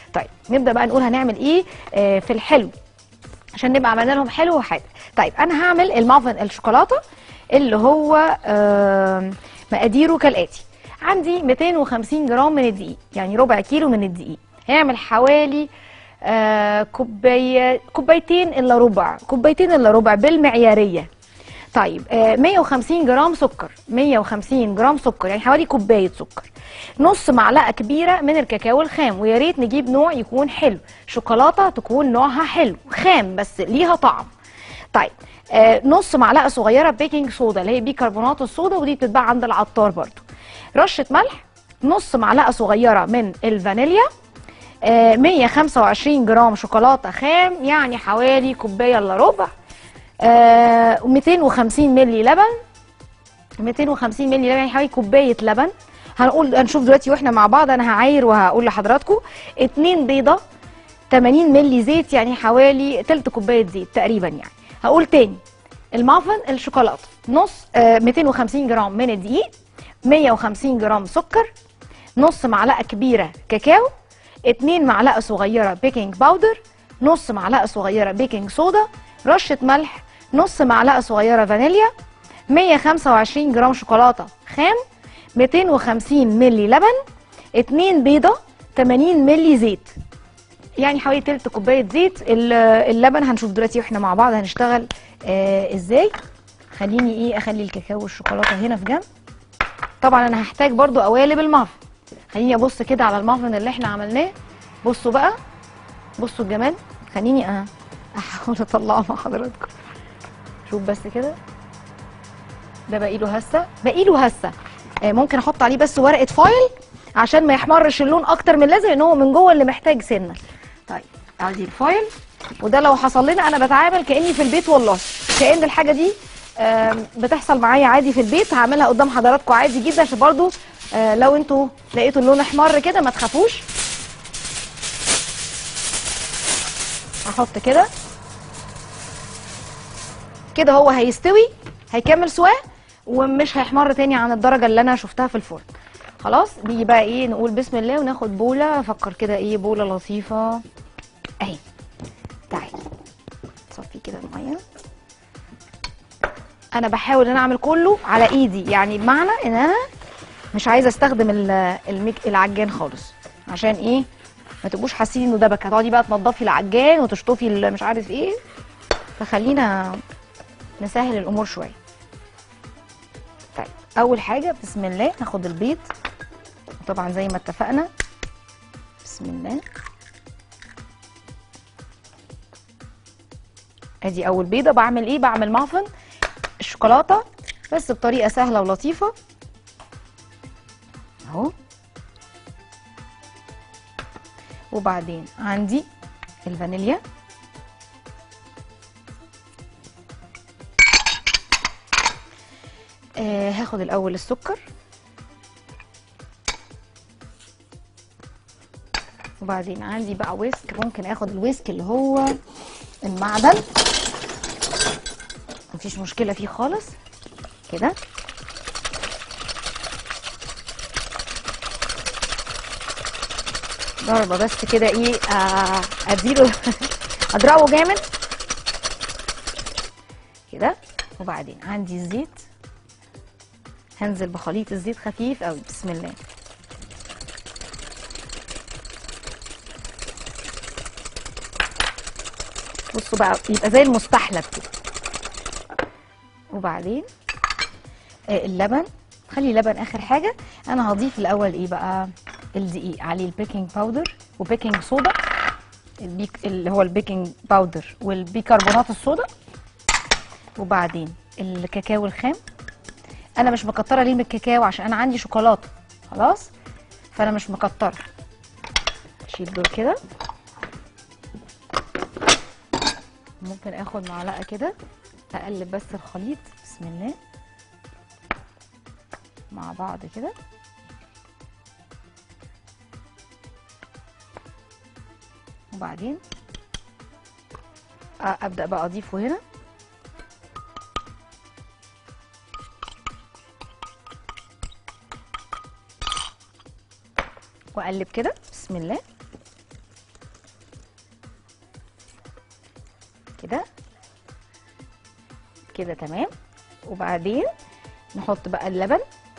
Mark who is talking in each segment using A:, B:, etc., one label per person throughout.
A: طيب نبدا بقى نقول هنعمل ايه آه في الحلو عشان نبقى عملنا لهم حلو وحاجه طيب انا هعمل المافن الشوكولاته اللي هو آه مقاديره كالاتي عندي 250 جرام من الدقيق يعني ربع كيلو من الدقيق هيعمل حوالي آه كوبايه كوبايتين الا ربع كوبايتين الا ربع بالمعياريه طيب آه 150 جرام سكر 150 جرام سكر يعني حوالي كوبايه سكر نص معلقه كبيره من الكاكاو الخام ويا ريت نجيب نوع يكون حلو شوكولاته تكون نوعها حلو خام بس ليها طعم طيب آه نص معلقه صغيره بيكنج صودا اللي هي بيكربونات الصودا ودي بتتباع عند العطار برضو رشه ملح نص معلقه صغيره من الفانيليا آه 125 جرام شوكولاته خام يعني حوالي كوبايه الا ربع آه 250 ملي لبن 250 ملي لبن يعني حوالي كوبايه لبن هنقول هنشوف دلوقتي واحنا مع بعض انا هعاير وهقول لحضراتكم اتنين بيضه 80 ملي زيت يعني حوالي تلت كوبايه زيت تقريبا يعني هقول تاني المافن الشوكولاته نص آه 250 جرام من الدقيق 150 جرام سكر نص معلقه كبيره كاكاو 2 معلقه صغيره بيكنج باودر نص معلقه صغيره بيكنج صودا رشه ملح نص معلقه صغيره فانيليا 125 جرام شوكولاته خام 250 ملي لبن 2 بيضه 80 ملي زيت يعني حوالي تلت كوبايه زيت ال- اللبن هنشوف دلوقتي واحنا مع بعض هنشتغل آه ازاي خليني ايه اخلي الكاكاو والشوكولاته هنا في جنب طبعا انا هحتاج برضو قوالب المافن خليني ابص كده على المافن اللي احنا عملناه بصوا بقى بصوا الجمال خليني أه احاول اطلعه مع حضراتكم شوف بس كده ده باقي له هسه باقي له هسه آه ممكن احط عليه بس ورقه فايل عشان ما يحمرش اللون اكتر من اللازم لان هو من جوه اللي محتاج سنه طيب ادي الفايل وده لو حصل لنا انا بتعامل كاني في البيت والله كان الحاجه دي آم، بتحصل معايا عادي في البيت هعملها قدام حضراتكم عادي جدا عشان برضو آه، لو انتوا لقيتوا اللون احمر كده ما تخافوش هحط كده كده هو هيستوي هيكمل سواه ومش هيحمر تاني عن الدرجه اللي انا شفتها في الفرن خلاص نيجي بقى ايه نقول بسم الله وناخد بوله افكر كده ايه بوله لطيفه اهي تعالي صفي كده الميه انا بحاول ان انا اعمل كله على ايدي يعني بمعنى ان انا مش عايزه استخدم ال- الميك العجان خالص عشان ايه ما تبقوش حاسين انه دبك هتقعدي بقى تنضفي العجان وتشطفي ال- مش عارف ايه فخلينا نسهل الامور شويه طيب اول حاجه بسم الله ناخد البيض طبعا زي ما اتفقنا بسم الله ادي اول بيضه بعمل ايه بعمل مافن الشوكولاته بس بطريقه سهله ولطيفه اهو وبعدين عندي الفانيليا آه هاخد الاول السكر وبعدين عندي بقى ويسك ممكن اخد الويسك اللي هو المعدن مفيش مشكله فيه خالص كده ضربه بس كده ايه آه اديله اضربه جامد كده وبعدين عندي الزيت هنزل بخليط الزيت خفيف قوي بسم الله بصوا بقى يبقى زي المستحلب كده وبعدين آه، اللبن خلي اللبن اخر حاجه انا هضيف الاول ايه بقى الدقيق عليه البيكنج باودر وبيكنج صودا البيك اللي هو البيكنج باودر والبيكربونات الصودا وبعدين الكاكاو الخام انا مش مكتره ليه من الكاكاو عشان انا عندي شوكولاته خلاص فانا مش مكتره اشيل دول كده ممكن اخد معلقه كده اقلب بس الخليط بسم الله مع بعض كده وبعدين أ- ابدا بقى اضيفه هنا واقلب كده بسم الله كده كده تمام وبعدين نحط بقى اللبن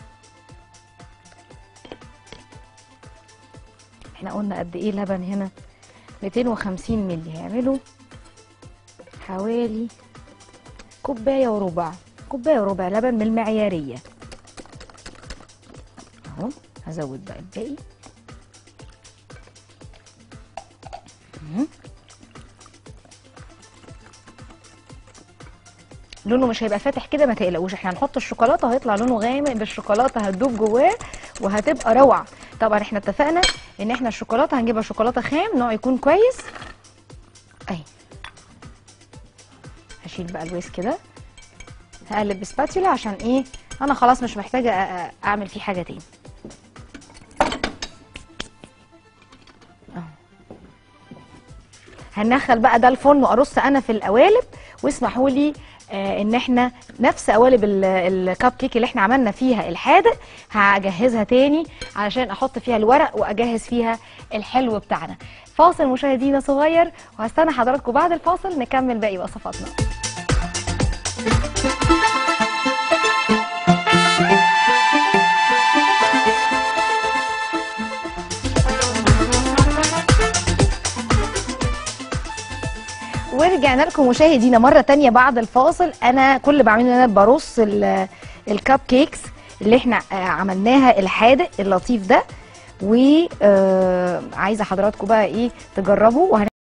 A: احنا قلنا قد ايه لبن هنا 250 مللي هيعملوا حوالي كوبايه وربع كوبايه وربع لبن من المعياريه اهو هزود بقى الباقي مم. لونه مش هيبقى فاتح كده ما تقلقوش احنا هنحط الشوكولاته هيطلع لونه غامق بالشوكولاته هتدوب جواه وهتبقى روعه طبعا احنا اتفقنا ان احنا الشوكولاته هنجيبها شوكولاته خام نوع يكون كويس اهي هشيل بقى الويس كده هقلب بسباتيولا عشان ايه انا خلاص مش محتاجه أ- أ- اعمل فيه حاجه تاني أهو. هندخل بقى ده الفرن وارص انا في القوالب واسمحوا لي آه ان احنا نفس قوالب ال- الكب كيك اللي احنا عملنا فيها الحادق هجهزها تاني علشان احط فيها الورق واجهز فيها الحلو بتاعنا فاصل مشاهدينا صغير وهستنى حضراتكم بعد الفاصل نكمل باقي وصفاتنا ورجعنا لكم مشاهدينا مرة تانية بعد الفاصل أنا كل اللي بعمله إن أنا برص ال- الكب كيكس اللي احنا آه، عملناها الحادق اللطيف ده وعايزة حضراتكم بقى إيه تجربوا وهن